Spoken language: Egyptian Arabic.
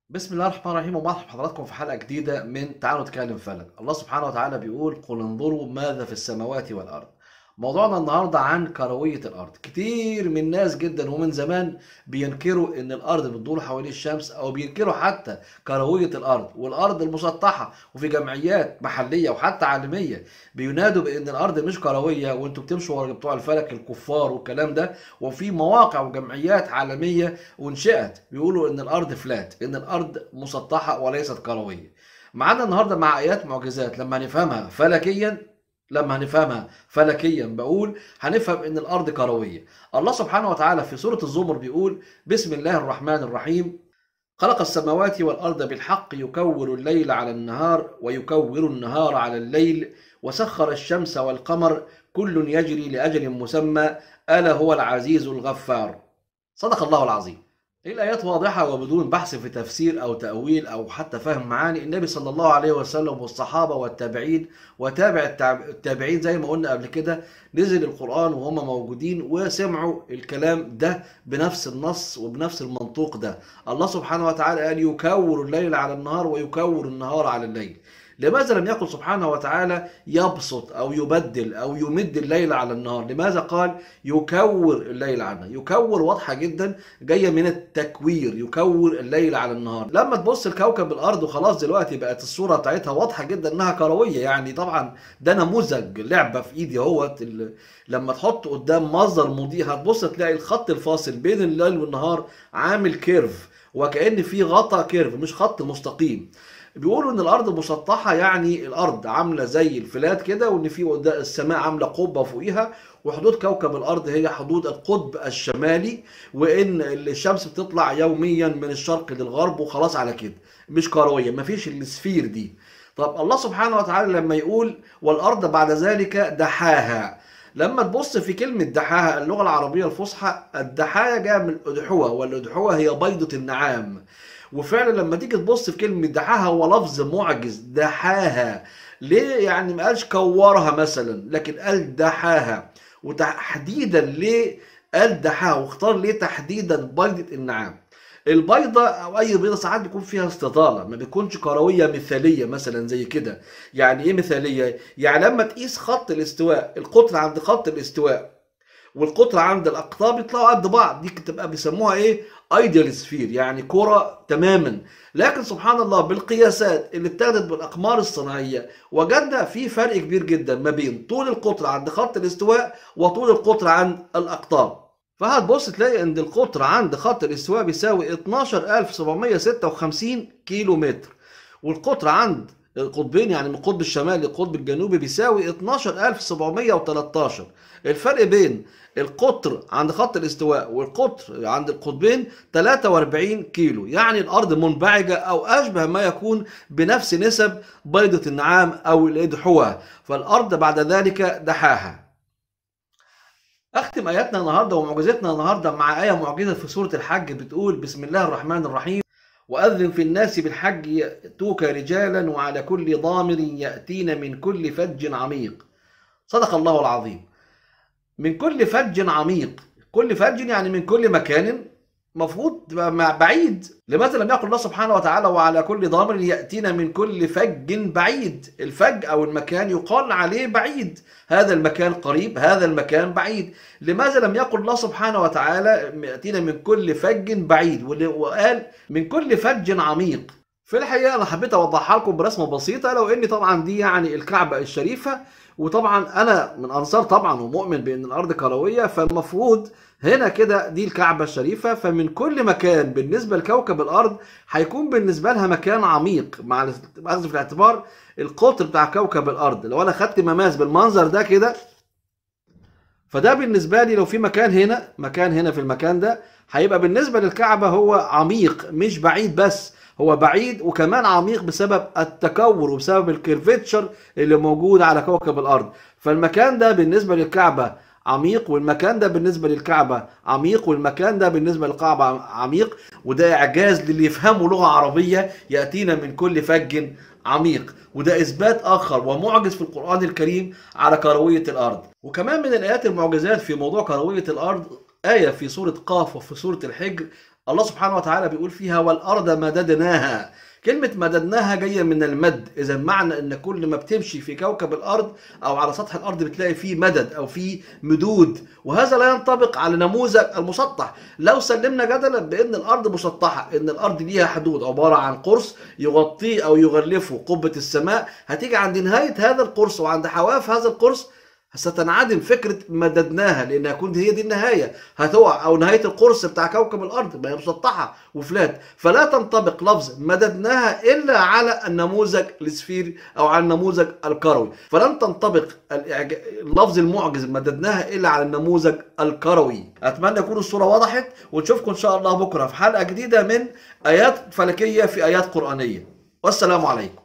بسم الله الرحمن الرحيم ومرحبا بحضراتكم في حلقة جديدة من تعالوا نتكلم فلك الله سبحانه وتعالى بيقول قل انظروا ماذا في السماوات والأرض موضوعنا النهاردة عن كروية الأرض كتير من الناس جدا ومن زمان بينكروا إن الأرض بتدور حوالين الشمس أو بينكروا حتى كروية الأرض والأرض المسطحة وفي جمعيات محلية وحتى عالمية بينادوا بإن الأرض مش كروية وأنتوا بتمشوا ورا بتوع الفلك الكفار والكلام ده وفي مواقع وجمعيات عالمية وانشئت بيقولوا إن الأرض فلات إن الأرض مسطحة وليست كروية معانا النهارده مع آيات معجزات لما هنفهمها فلكيا لما هنفهمها فلكيا بقول هنفهم ان الارض كرويه الله سبحانه وتعالى في سوره الزمر بيقول بسم الله الرحمن الرحيم خلق السماوات والارض بالحق يكور الليل على النهار ويكور النهار على الليل وسخر الشمس والقمر كل يجري لاجل مسمى الا هو العزيز الغفار صدق الله العظيم الآيات واضحة وبدون بحث في تفسير أو تأويل أو حتى فهم معاني النبي صلى الله عليه وسلم والصحابة والتابعين وتابع التاب- التابعين زي ما قلنا قبل كده نزل القرآن وهم موجودين وسمعوا الكلام ده بنفس النص وبنفس المنطوق ده الله سبحانه وتعالى قال يكور الليل على النهار ويكور النهار على الليل لماذا لم يقل سبحانه وتعالى يبسط او يبدل او يمد الليل على النهار لماذا قال يكور الليل عنه يكور واضحه جدا جايه من التكوير يكور الليل على النهار لما تبص لكوكب الارض وخلاص دلوقتي بقت الصوره بتاعتها واضحه جدا انها كرويه يعني طبعا ده نموذج لعبه في ايدي اهوت ال- لما تحط قدام مصدر مضيء هتبص تلاقي الخط الفاصل بين الليل والنهار عامل كيرف وكأن في غطا كيرف مش خط مستقيم بيقولوا ان الارض مسطحه يعني الارض عامله زي الفلات كده وان في قدام السماء عامله قبه فوقيها وحدود كوكب الارض هي حدود القطب الشمالي وان الشمس بتطلع يوميا من الشرق للغرب وخلاص على كده مش كرويه مفيش السفير دي طب الله سبحانه وتعالى لما يقول والارض بعد ذلك دحاها لما تبص في كلمة دحاها اللغة العربية الفصحى الدحايا جاية من الأدحوة والأدحوة هي بيضة النعام وفعلا لما تيجي تبص في كلمة دحاها هو لفظ معجز دحاها ليه يعني ما قالش كورها مثلا لكن قال دحاها وتحديدا ليه قال دحاها واختار ليه تحديدا بيضة النعام البيضة أو أي بيضة ساعات بيكون فيها استطالة ما بيكونش كروية مثالية مثلا زي كده يعني إيه مثالية؟ يعني لما تقيس خط الاستواء القطر عند خط الاستواء والقطر عند الأقطاب يطلعوا قد بعض دي تبقى بيسموها إيه؟ ايديال سفير يعني كرة تماما لكن سبحان الله بالقياسات اللي اتخذت بالاقمار الصناعيه وجدنا في فرق كبير جدا ما بين طول القطر عند خط الاستواء وطول القطر عند الاقطاب فهتبص تلاقي ان القطر عند خط الاستواء بيساوي 12756 كيلو متر والقطر عند القطبين يعني من القطب الشمالي للقطب الجنوبي بيساوي 12713 الفرق بين القطر عند خط الاستواء والقطر عند القطبين 43 كيلو يعني الارض منبعجه او اشبه ما يكون بنفس نسب بيضه النعام او الادحوه فالارض بعد ذلك دحاها اختم اياتنا النهارده ومعجزتنا النهارده مع ايه معجزه في سوره الحج بتقول بسم الله الرحمن الرحيم واذن في الناس بالحج ياتوك رجالا وعلى كل ضامر ياتين من كل فج عميق صدق الله العظيم من كل فج عميق كل فج يعني من كل مكان مفروض تبقى مع- بعيد لماذا لم يقل الله سبحانه وتعالى وعلى كل ضامر يأتينا من كل فج بعيد الفج أو المكان يقال عليه بعيد هذا المكان قريب هذا المكان بعيد لماذا لم يقل الله سبحانه وتعالى يأتينا من كل فج بعيد ول- وقال من كل فج عميق في الحقيقة أنا حبيت أوضحها لكم برسمة بسيطة لو إن طبعا دي يعني الكعبة الشريفة وطبعا أنا من أنصار طبعا ومؤمن بأن الأرض كروية فالمفروض هنا كده دي الكعبة الشريفة فمن كل مكان بالنسبة لكوكب الأرض هيكون بالنسبة لها مكان عميق مع الأخذ في الاعتبار القطر بتاع كوكب الأرض لو أنا خدت مماس بالمنظر ده كده فده بالنسبة لي لو في مكان هنا مكان هنا في المكان ده هيبقى بالنسبة للكعبة هو عميق مش بعيد بس هو بعيد وكمان عميق بسبب التكور وبسبب الكيرفتشر اللي موجود على كوكب الأرض فالمكان ده بالنسبة للكعبة عميق والمكان ده بالنسبة للكعبة عميق والمكان ده بالنسبة للكعبة عميق وده إعجاز للي يفهموا لغة عربية يأتينا من كل فج عميق وده إثبات آخر ومعجز في القرآن الكريم على كروية الأرض وكمان من الآيات المعجزات في موضوع كروية الأرض آية في سورة قاف وفي سورة الحجر الله سبحانه وتعالى بيقول فيها والأرض مددناها كلمة مددناها جاية من المد إذا معنى أن كل ما بتمشي في كوكب الأرض أو على سطح الأرض بتلاقي فيه مدد أو فيه مدود وهذا لا ينطبق على نموذج المسطح لو سلمنا جدلا بأن الأرض مسطحة أن الأرض ليها حدود عبارة عن قرص يغطيه أو يغلفه قبة السماء هتيجي عند نهاية هذا القرص وعند حواف هذا القرص ستنعدم فكرة مددناها لأن هيكون هي دي النهاية هتقع أو نهاية القرص بتاع كوكب الأرض ما هي مسطحة وفلات فلا تنطبق لفظ مددناها إلا على النموذج السفيري أو على النموذج الكروي فلن تنطبق الإعج- اللفظ المعجز مددناها إلا على النموذج الكروي أتمنى يكون الصورة وضحت ونشوفكم إن شاء الله بكرة في حلقة جديدة من آيات فلكية في آيات قرآنية والسلام عليكم